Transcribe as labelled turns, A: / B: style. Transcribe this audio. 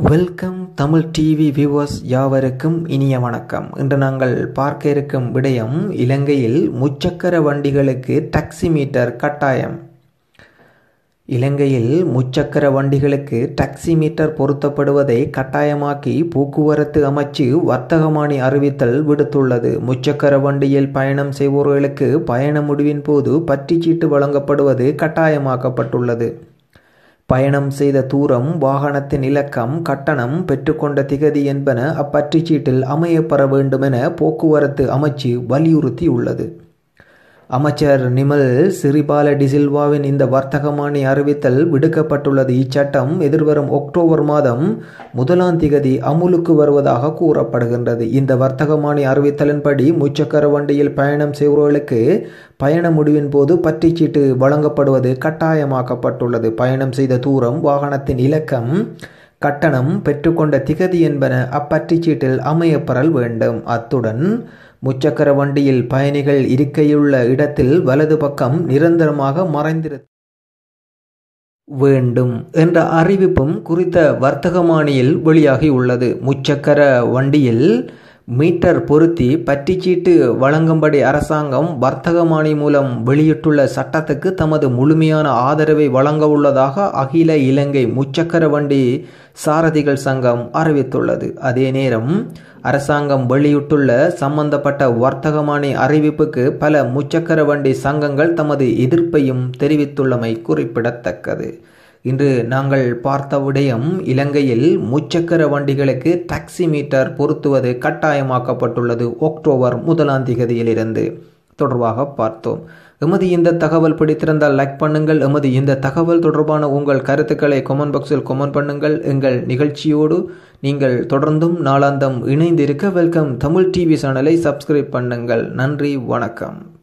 A: welcome Tamil TV viewers யாவருக்கும் இனிய வணக்கம் இன்று நாங்கள் பார்க்க இருக்கும் விடயம் இலங்கையில் முச்சக்கர வண்டிகளுக்கு டாக்ஸி மீட்டர் கட்டாயம் இலங்கையில் முச்சக்கர வண்டிகளுக்கு டாக்ஸி மீட்டர் பொருத்தப்படுவதை கட்டாயமாக்கி போக்குவரத்து அமைச்சு வர்த்தகமானி அறிவித்தல் விடுத்துள்ளது முச்சக்கர வண்டியில் பயணம் செய்வோர்களுக்கு பயண முடிவின் போது பற்றிச்சீட்டு வழங்கப்படுவது கட்டாயமாக்கப்பட்டுள்ளது பயணம் செய்த தூரம் வாகனத்தின் இலக்கம் கட்டணம் பெற்றுக்கொண்ட திகதி என்பன அப்பற்றிச்சீட்டில் அமையப்பெற வேண்டுமென போக்குவரத்து அமைச்சு வலியுறுத்தியுள்ளது அமைச்சர் நிமல் சிறிபால டிசில்வாவின் இந்த வர்த்தகமானி அறிவித்தல் விடுக்கப்பட்டுள்ளது இச்சட்டம் எதிர்வரும் அக்டோபர் மாதம் முதலாம் திகதி அமுலுக்கு வருவதாக கூறப்படுகின்றது இந்த வர்த்தகமானி அறிவித்தலின்படி முச்சக்கர வண்டியில் பயணம் செய்பவர்களுக்கு பயண முடிவின் போது பற்றிச்சீட்டு வழங்கப்படுவது கட்டாயமாக்கப்பட்டுள்ளது பயணம் செய்த தூரம் வாகனத்தின் இலக்கம் கட்டணம் பெற்றுக்கொண்ட திகதி என்பன அப்பற்றிச்சீட்டில் அமையப்பெறல் வேண்டும் அத்துடன் முச்சக்கர வண்டியில் பயணிகள் இருக்கையுள்ள இடத்தில் வலது பக்கம் நிரந்தரமாக மறைந்திரு வேண்டும் என்ற அறிவிப்பும் குறித்த வர்த்தகமானியில் வெளியாகியுள்ளது முச்சக்கர வண்டியில் மீட்டர் பொருத்தி பற்றிச்சீட்டு வழங்கும்படி அரசாங்கம் வர்த்தகமானி மூலம் வெளியிட்டுள்ள சட்டத்துக்கு தமது முழுமையான ஆதரவை வழங்க உள்ளதாக அகில இலங்கை முச்சக்கர வண்டி சாரதிகள் சங்கம் அறிவித்துள்ளது அதே நேரம் அரசாங்கம் வெளியிட்டுள்ள சம்பந்தப்பட்ட வர்த்தகமானி அறிவிப்புக்கு பல முச்சக்கர வண்டி சங்கங்கள் தமது எதிர்ப்பையும் தெரிவித்துள்ளமை குறிப்பிடத்தக்கது இன்று நாங்கள் பார்த்த விடயம் இலங்கையில் முச்சக்கர வண்டிகளுக்கு டாக்ஸி மீட்டர் பொருத்துவது கட்டாயமாக்கப்பட்டுள்ளது அக்டோபர் முதலாம் திகதியிலிருந்து தொடர்பாக பார்த்தோம் எமது இந்த தகவல் பிடித்திருந்தால் லைக் பண்ணுங்கள் எமது இந்த தகவல் தொடர்பான உங்கள் கருத்துக்களை கொமெண்ட் பாக்ஸில் கொமெண்ட் பண்ணுங்கள் எங்கள் நிகழ்ச்சியோடு நீங்கள் தொடர்ந்தும் நாளாந்தம் இணைந்திருக்க வெல்கம் தமிழ் டிவி சேனலை சப்ஸ்கிரைப் பண்ணுங்கள் நன்றி வணக்கம்